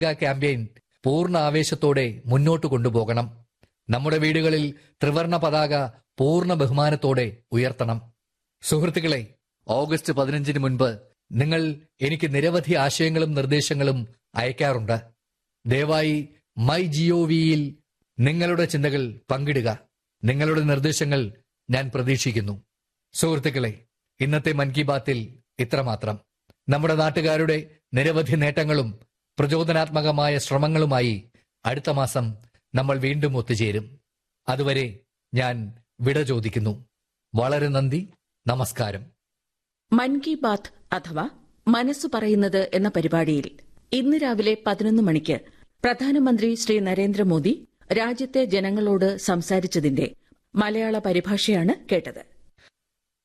campaign പൂർണ്ണ ആവേശത്തോടെ മുന്നോട്ട് കൊണ്ടുപോകണം നമ്മുടെ വീടുകളിൽ ത്രിവർണ പതാക പൂർണ്ണ ബഹുമാനത്തോടെ ഉയർത്തണം സുഹൃത്തുക്കളെ ഓഗസ്റ്റ് പതിനഞ്ചിന് മുൻപ് നിങ്ങൾ എനിക്ക് നിരവധി ആശയങ്ങളും നിർദ്ദേശങ്ങളും അയക്കാറുണ്ട് ദയവായി മൈ ജിഒവിയിൽ നിങ്ങളുടെ ചിന്തകൾ പങ്കിടുക നിങ്ങളുടെ നിർദ്ദേശങ്ങൾ ഞാൻ പ്രതീക്ഷിക്കുന്നു സുഹൃത്തുക്കളെ ഇന്നത്തെ മൻ കി ബാത്തിൽ ഇത്രമാത്രം നമ്മുടെ നാട്ടുകാരുടെ നിരവധി നേട്ടങ്ങളും പ്രചോദനാത്മകമായ ശ്രമങ്ങളുമായി അടുത്ത മാസം നമ്മൾ വീണ്ടും ഒത്തുചേരും അതുവരെ ഞാൻ വിട ചോദിക്കുന്നു വളരെ നന്ദി നമസ്കാരം മൻ കി ബാത്ത് അഥവാ മനസ്സു പറയുന്നത് എന്ന പരിപാടിയിൽ ഇന്ന് രാവിലെ പതിനൊന്ന് മണിക്ക് പ്രധാനമന്ത്രി ശ്രീ നരേന്ദ്രമോദി രാജ്യത്തെ ജനങ്ങളോട് സംസാരിച്ചതിന്റെ മലയാള പരിഭാഷയാണ് കേട്ടത്